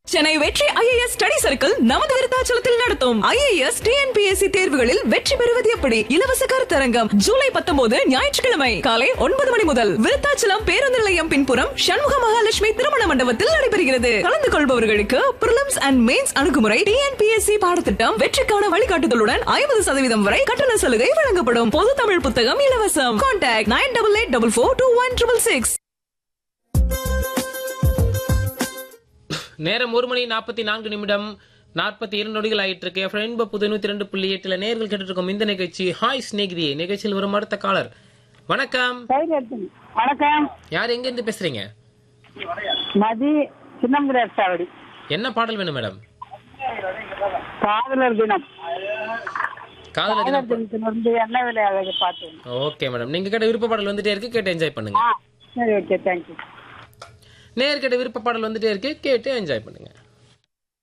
சென்னை வெற்றி IAS study circle நமது விருத்தாச்சலத்தில் நடத்தும் ஐஏஎஸ் டிஎன்பிஎஸ்சி தேர்வுகளில் வெற்றி பெறுவது எப்படி இலவச கருத்தரங்கம் ஜூலை பத்தொன்பது ஞாயிற்றுக்கிழமை காலை ஒன்பது மணி முதல் விருத்தாச்சலம் பேருந்து நிலையம் பின்புறம் சண்முக மகாலட்சுமி திருமண மண்டபத்தில் நடைபெறுகிறது கலந்து கொள்பவர்களுக்கு பிரிலிம்ஸ் அண்ட் மெயின்ஸ் அணுகுமுறை டிஎன்பிஎஸ்சி பாடத்திட்டம் வெற்றிக்கான வழிகாட்டுதலுடன் ஐம்பது சதவீதம் வரை கட்டண சலுகை வழங்கப்படும் பொது தமிழ் புத்தகம் இலவசம் contact nine double eight double four two one triple six நேரம் ஒரு மணி நாற்பத்தி நான்கு நிமிடம் நாற்பத்தி இரண்டு நொடிகள் ஆயிட்டு இருக்கு ரெயின்போ புது நூத்தி ரெண்டு புள்ளி எட்டுல நேர்கள் கேட்டுட்டு இருக்கோம் இந்த நிகழ்ச்சி ஹாய் ஸ்நேகிதியே நிகழ்ச்சியில் வரும் அடுத்த காலர் வணக்கம் வணக்கம் யார் எங்க இருந்து பேசுறீங்க மதி சின்னம்புரார் சாவடி என்ன பாடல் வேணும் மேடம் காதலர் தினம் காதல காதலர் தினம் தினத்துல இருந்து என்ன விலை அழகு பார்த்தேன் ஓகே மேடம் நீங்க கேட்ட விருப்ப பாடல் வந்துட்டே இருக்கு கேட்டு என்ஜாய் பண்ணுங்க ஆ சரி ஓகே தேங்க்யூ நேர் கேட்ட விருப்ப பாடல் வந்துட்டே இருக்கு கேட்டு என்ஜாய் பண்ணுங்க